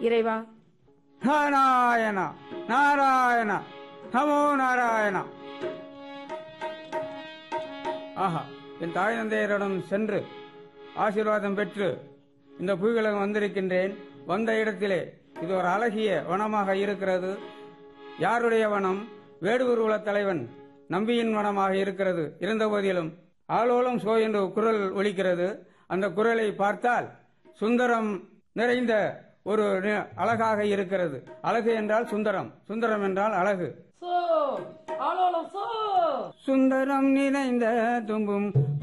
இறைவா நாராயண நாராயண நமோ நாராயண ஆஹா என் தாய் தந்தையரிடம் சென்று ஆசீர்வாதம் பெற்று இந்த புவிகளும் வந்திருக்கின்றேன் வந்த இடத்திலே இது ஒரு அழகிய வனமாக இருக்கிறது யாருடைய வனம் வேடுவர் குல தலைவன் நம்பியின் வனமாக இருக்கிறது இருந்த போதிலும் ஆலோலம் சோ என்று குரல் ஒலிக்கிறது அந்த குரலை பார்த்தால் சுந்தரம் நிறைந்த ஒரு நி- அழகாக இருக்கிறது அழகு என்றால் சுந்தரம் சுந்தரம் என்றால் அழகு சோ ஆலோலம் சோ சுந்தரம் நிறைந்த தும்பும்